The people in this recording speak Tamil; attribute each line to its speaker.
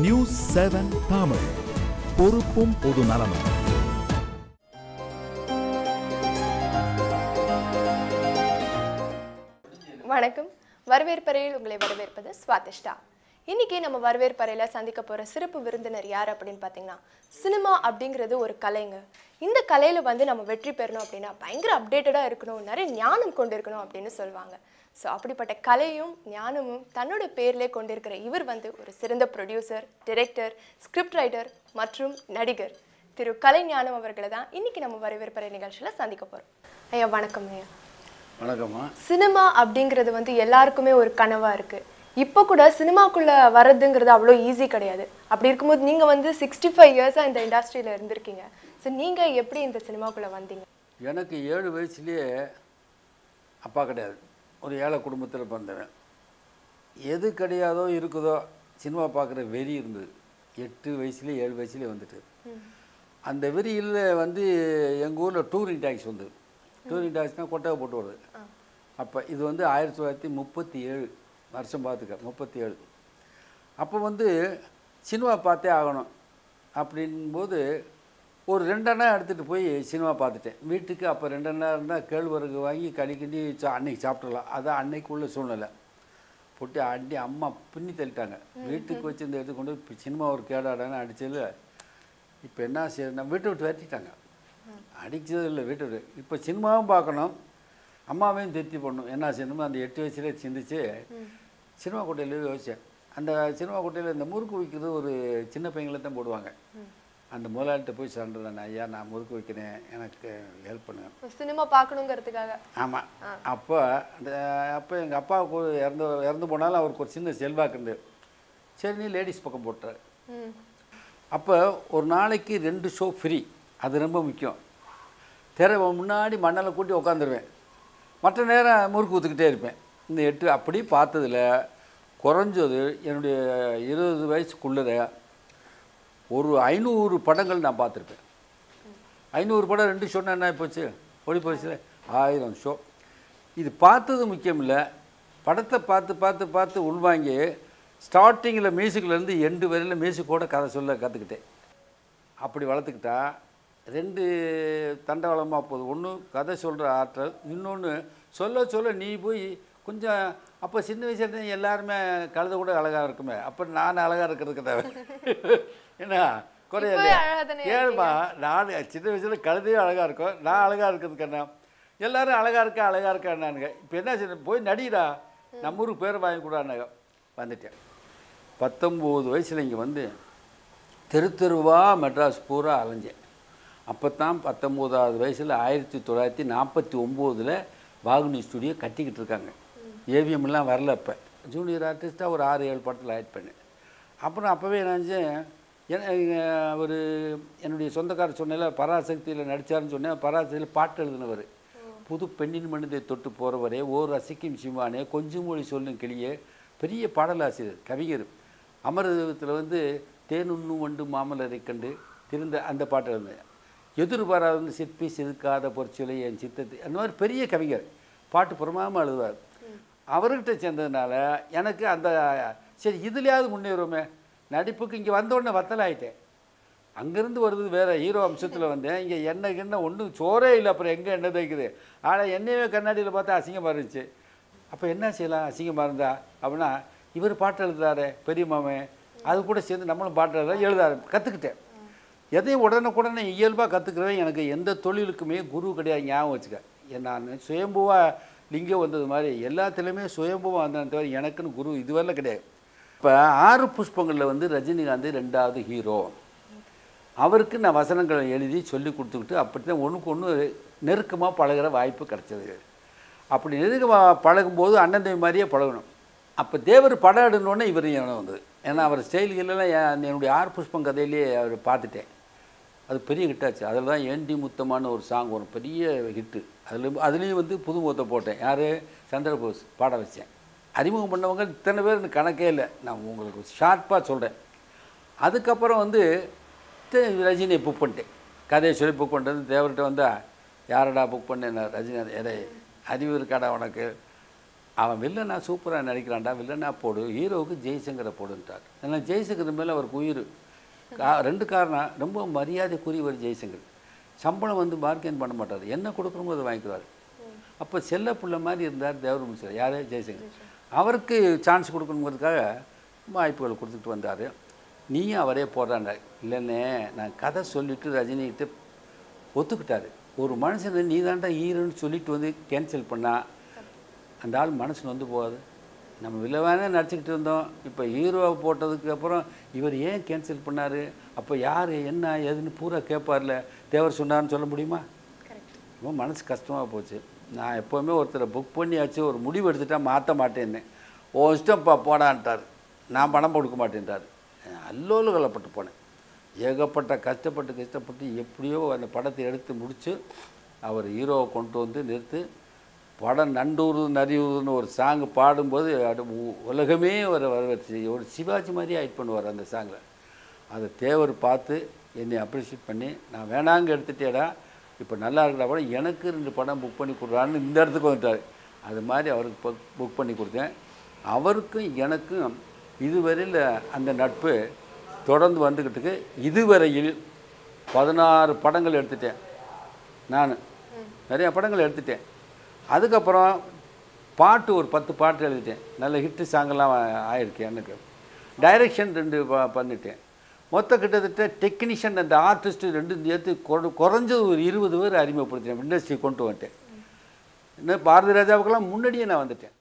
Speaker 1: நியூஸ் செவன் தமிழ் பொறுப்பும் பொது நலமும்
Speaker 2: வணக்கம் வரவேற்பறையில் உங்களை வரவேற்பது ஸ்வாதிஷ்டா இன்னைக்கு நம்ம வரவேற்பறையில் சந்திக்க போற சிறப்பு விருந்தினர் யார் அப்படின்னு பார்த்தீங்கன்னா சினிமா அப்படிங்கிறது ஒரு கலைங்க இந்த கலையில வந்து நம்ம வெற்றி பெறணும் அப்படின்னா பயங்கர அப்டேட்டடாக இருக்கணும் நிறைய ஞானம் கொண்டு இருக்கணும் அப்படின்னு சொல்லுவாங்க ஸோ அப்படிப்பட்ட கலையும் ஞானமும் தன்னோட பேர்லே கொண்டிருக்கிற இவர் வந்து ஒரு சிறந்த ப்ரொடியூசர் டிரெக்டர் ஸ்கிரிப்ட் ரைட்டர் மற்றும் நடிகர் திரு கலைஞானம் அவர்களை தான் இன்னைக்கு நம்ம வரவேற்பறை நிகழ்ச்சியில சந்திக்க போறோம் ஐயா வணக்கம் ஐயா
Speaker 3: வணக்கம்மா
Speaker 2: சினிமா அப்படிங்கிறது வந்து எல்லாருக்குமே ஒரு கனவா இருக்கு இப்போ கூட சினிமாக்குள்ள வர்றதுங்கிறது அவ்வளோ ஈஸி கிடையாது அப்படி இருக்கும்போது நீங்க வந்து சிக்ஸ்டி ஃபைவ் இயர்ஸா இந்த இண்டஸ்ட்ரியில இருந்திருக்கீங்க ஸோ நீங்க எப்படி இந்த சினிமாக்குள்ள வந்தீங்க
Speaker 3: எனக்கு ஏழு வயசுலேயே அப்பா கிடையாது ஒரு ஏழை குடும்பத்தில் பிறந்தவன் எது கிடையாதோ இருக்குதோ சினிமா பார்க்குற வெறி இருந்தது எட்டு வயசுலேயே ஏழு வயசுலேயே வந்துட்டு அந்த வெறியில் வந்து எங்கள் ஊரில் டூரிங் டாக்ஸ் வந்தது டூரிங் டாக்ஸ்னால் கொட்டகை போட்டு வருது அப்போ இது வந்து ஆயிரத்தி தொள்ளாயிரத்தி முப்பத்தி ஏழு வருஷம் பார்த்துக்க முப்பத்தி ஏழு அப்போ வந்து சினிமா பார்த்தே ஆகணும் அப்படின்போது ஒரு ரெண்டெண்ணா எடுத்துகிட்டு போய் சினிமா பார்த்துட்டேன் வீட்டுக்கு அப்போ ரெண்டெண்ணா இருந்தால் கேழ்வரகு வாங்கி களி கிண்டி சா அன்னைக்கு சாப்பிட்றலாம் அதான் அன்னைக்கு உள்ள சூழ்நிலை போட்டு அடி அம்மா பின்னி தள்ளிட்டாங்க வீட்டுக்கு வச்சு இந்த எடுத்து கொண்டு போய் இப்ப சினிமா ஒரு கேடாடான்னு அடிச்சது இப்போ என்ன செய்யணும் வீட்டை விட்டு விரட்டிட்டாங்க அடிச்சது இல்லை வீட்டை விட்டு இப்போ சினிமாவும் பார்க்கணும் அம்மாவையும் திருப்தி பண்ணணும் என்ன செய்யணுமோ அந்த எட்டு வயசுலேயே சிந்திச்சு சினிமா கொட்டையில் யோசித்தேன் அந்த சினிமா கொட்டையில் இந்த முறுக்கு வைக்கிறது ஒரு சின்ன பையங்களை தான் போடுவாங்க அந்த முதலாளிகிட்ட போய் சொல்கிறேன் ஐயா நான் முறுக்கு வைக்கிறேன் எனக்கு ஹெல்ப் பண்ணுங்க
Speaker 2: சினிமா பார்க்கணுங்கிறதுக்காக
Speaker 3: ஆமாம் அப்போ அந்த அப்போ எங்கள் அப்பாவுக்கு ஒரு இறந்து இறந்து போனாலும் அவருக்கு ஒரு சின்ன செல்வாக்கு இருந்தது சரி நீ லேடிஸ் பக்கம் போட்டுறாரு
Speaker 2: ம்
Speaker 3: அப்போ ஒரு நாளைக்கு ரெண்டு ஷோ ஃப்ரீ அது ரொம்ப முக்கியம் திரை முன்னாடி மண்ணலை கூட்டி உட்காந்துருவேன் மற்ற நேரம் முறுக்கு ஊற்றுக்கிட்டே இருப்பேன் இந்த எட்டு அப்படி பார்த்ததுல குறைஞ்சது என்னுடைய இருபது வயசுக்குள்ளத ஒரு ஐநூறு படங்கள் நான் பார்த்துருப்பேன் ஐநூறு படம் ரெண்டு ஷோன்னா என்ன போச்சு ஓடி போச்சு ஆயிரம் ஷோ இது பார்த்தது முக்கியம் இல்லை படத்தை பார்த்து பார்த்து பார்த்து உள்வாங்கி ஸ்டார்டிங்கில் மியூசிக்லேருந்து எண்டு வரையில் மியூசிக்கோட கதை சொல்ல கற்றுக்கிட்டேன் அப்படி வளர்த்துக்கிட்டா ரெண்டு தண்டவாளமாக போகுது ஒன்று கதை சொல்கிற ஆற்றல் இன்னொன்று சொல்ல சொல்ல நீ போய் கொஞ்சம் அப்போ சின்ன வயசுல இருந்து எல்லாருமே கழுத கூட அழகாக இருக்குமே அப்போ நான் அழகாக இருக்கிறதுக்கு தேவை என்ன குறையல
Speaker 2: இப்பவே அழகாதானே
Speaker 3: ஏழுமா நான் சின்ன வயசில் கழுதையும் அழகாக இருக்கும் நான் அழகாக இருக்கிறதுக்கு என்ன எல்லாரும் அழகாக இருக்கா அழகாக இருக்கான்னானுங்க இப்போ என்ன செய்ய போய் நடிடா நம்ம ஊருக்கு பேர் வாங்கி கூடானாங்க வந்துட்டேன் பத்தொம்போது வயசில் இங்கே வந்து தெரு தெருவா மெட்ராஸ் பூரா அலைஞ்சேன் அப்போ தான் பத்தொம்போதாவது வயசில் ஆயிரத்தி தொள்ளாயிரத்தி நாற்பத்தி ஒம்போதில் வாகுனி ஸ்டுடியோ கட்டிக்கிட்டு இருக்காங்க ஏவிஎம்லாம் வரல அப்போ ஜூனியர் ஆர்டிஸ்ட்டாக ஒரு ஆறு ஏழு படத்தில் ஆட் பண்ணேன் அப்புறம் அப்போவே என்னாச்சு ஒரு என்னுடைய சொந்தக்காரர் சொன்னல பராசக்தியில் நடித்தாருன்னு சொன்னேன் பராசக்தியில் பாட்டு எழுதினவர் புது பெண்ணின் மனிதை தொட்டு போகிறவரே ஓர் ரசிக்கும் சிவானே கொஞ்சம் மொழி சொல்லும் கிளியே பெரிய பாடலாசிரியர் கவிஞர் அமரதத்தில் வந்து தேனுண்ணும் வண்டு மாமலரை கண்டு திருந்த அந்த பாட்டு எழுந்தேன் எதிர்பாராத வந்து சிற்பி சிறுக்காத பொற்சொலை என் சித்தத்தை அந்த மாதிரி பெரிய கவிஞர் பாட்டு புறமாமல் எழுதுவார் அவர்கிட்ட சேர்ந்ததுனால எனக்கு அந்த சரி இதுலையாவது முன்னேறுமே நடிப்புக்கு இங்கே வந்தோடனே வத்தலாயிட்டேன் அங்கேருந்து வருது வேறு ஹீரோ அம்சத்தில் வந்தேன் இங்கே எண்ணெய் கிண்ண ஒன்றும் சோறே இல்லை அப்புறம் எங்கே எண்ணெய் தைக்குது ஆனால் என்னையவே கண்ணாடியில் பார்த்தா அசிங்கமாக இருந்துச்சு அப்போ என்ன செய்யலாம் அசிங்கமாக இருந்தா அப்படின்னா இவர் பாட்டு எழுதுறாரு பெரிய மாமன் அது கூட சேர்ந்து நம்மளும் பாட்டு எழுத எழுதாரு கற்றுக்கிட்டேன் எதையும் உடனுக்குடனே இயல்பாக கற்றுக்கிறவன் எனக்கு எந்த தொழிலுக்குமே குரு கிடையாது ஞாபகம் வச்சுக்க என் நான் சுயம்புவாக லிங்கம் வந்தது மாதிரி எல்லாத்துலேயுமே சுயம்புவாக வந்தேன் தவிர எனக்குன்னு குரு இதுவரையிலும் கிடையாது இப்போ ஆறு புஷ்பங்களில் வந்து ரஜினிகாந்த் ரெண்டாவது ஹீரோ அவருக்கு நான் வசனங்களை எழுதி சொல்லி கொடுத்துக்கிட்டு அப்படி தான் ஒன்றுக்கு ஒன்று நெருக்கமாக பழகுற வாய்ப்பு கிடச்சது அப்படி நெருக்கமாக பழகும்போது அண்ணன் தம்பி மாதிரியே பழகணும் அப்போ தேவர் படம் எடுனோடனே இவர் ஞானம் வந்தது ஏன்னா அவர் ஸ்டைல்களெல்லாம் என் என்னுடைய ஆர் புஷ்பம் கதையிலேயே அவர் பார்த்துட்டேன் அது பெரிய ஹிட்டாச்சு அதில் தான் ஏண்டி முத்தமான ஒரு சாங் வரும் பெரிய ஹிட்டு அதில் அதுலேயும் வந்து புதுமுகத்தை போட்டேன் யார் சந்திரபோஸ் பாட வச்சேன் அறிமுகம் பண்ணவங்க இத்தனை பேர் எனக்கு கணக்கே இல்லை நான் உங்களுக்கு ஷார்ப்பாக சொல்கிறேன் அதுக்கப்புறம் வந்து த- ரஜினியை புக் பண்ணிட்டேன் கதையை சொல்லி புக் பண்ணுறது தேவர்கிட்ட வந்தா யாரடா புக் பண்ணேன் நான் ரஜினி எடை அறிவு இருக்காடா உனக்கு அவன் வில்லனா சூப்பராக நடிக்கிறான்டா வில்லனா போடு ஹீரோவுக்கு ஜெய்சங்கரை போடுன்ட்டார் ஏன்னா ஜெய்சங்கர் மேலே அவருக்கு உயிர் கா ரெண்டு காரணம் ரொம்ப மரியாதைக்குரியவர் ஜெய்சங்கர் சம்பளம் வந்து பார்கெயின் பண்ண மாட்டார் என்ன கொடுக்குறோமோ அதை வாங்கிக்குவார் அப்போ செல்ல புள்ள மாதிரி இருந்தார் தேவர் மிஸ்ரர் யார் ஜெய்சங்கர் அவருக்கு சான்ஸ் கொடுக்கணுங்கிறதுக்காக வாய்ப்புகள் கொடுத்துட்டு வந்தார் நீயும் அவரே போடுறாங்க இல்லைண்ணே நான் கதை சொல்லிவிட்டு ரஜினிகிட்ட ஒத்துக்கிட்டாரு ஒரு மனுஷனை நீ தாண்டா ஹீரோன்னு சொல்லிட்டு வந்து கேன்சல் பண்ணா அந்த ஆள் மனசு வந்து போகாது நம்ம வில்லவானே நடிச்சுக்கிட்டு இருந்தோம் இப்போ ஹீரோவை போட்டதுக்கு அப்புறம் இவர் ஏன் கேன்சல் பண்ணார் அப்போ யார் என்ன ஏதுன்னு பூரா கேட்பார்ல தேவர் சொன்னார்னு சொல்ல முடியுமா ரொம்ப மனசு கஷ்டமாக போச்சு நான் எப்போவுமே ஒருத்தரை புக் பண்ணியாச்சு ஒரு முடிவு எடுத்துட்டா மாற்ற மாட்டேன்னு ஓ இஷ்டம்ப்பா போடான்ட்டார் நான் பணம் கொடுக்க மாட்டேன்ட்டார் அல்லோலு கொல்லப்பட்டு போனேன் ஏகப்பட்ட கஷ்டப்பட்டு கஷ்டப்பட்டு எப்படியோ அந்த படத்தை எடுத்து முடித்து அவர் ஹீரோவை கொண்டு வந்து நிறுத்து படம் நண்டூர் நரியூர்னு ஒரு சாங் பாடும்போது அது உ- உலகமே ஒரு வரவேற்று ஒரு சிவாஜி மாதிரி ஆக்ட் பண்ணுவார் அந்த சாங்கில் அதை தேவர் பார்த்து என்னை அப்ரிஷியேட் பண்ணி நான் வேணாங்க எடுத்துட்டேடா இப்போ நல்லா இருக்கிற படம் எனக்கு ரெண்டு படம் புக் பண்ணி கொடுறான்னு இந்த இடத்துக்கு வந்துட்டார் அது மாதிரி அவருக்கு புக் பண்ணி கொடுத்தேன் அவருக்கும் எனக்கும் இதுவரையில் அந்த நட்பு தொடர்ந்து வந்துக்கிட்டுக்கு இதுவரையில் பதினாறு படங்கள் எடுத்துட்டேன் நான் நிறைய படங்கள் எடுத்துட்டேன் அதுக்கப்புறம் பாட்டு ஒரு பத்து பாட்டு எழுதிட்டேன் நல்ல ஹிட்டு சாங்கெல்லாம் ஆயிருக்கு எனக்கு டைரக்ஷன் ரெண்டு ப- பண்ணிட்டேன் மொத்த கிட்டத்தட்ட டெக்னீஷியன் அந்த ஆர்டிஸ்ட் ரெண்டு சேர்த்து கொ- குறைஞ்சது ஒரு இருபது பேர் அறிமுகப்படுத்தினேன் இண்டஸ்ட்ரி கொண்டு வந்துட்டேன் இன்னும் பாரதி ராஜாவுக்கெல்லாம் முன்னாடியே நான் வந்துட்டேன்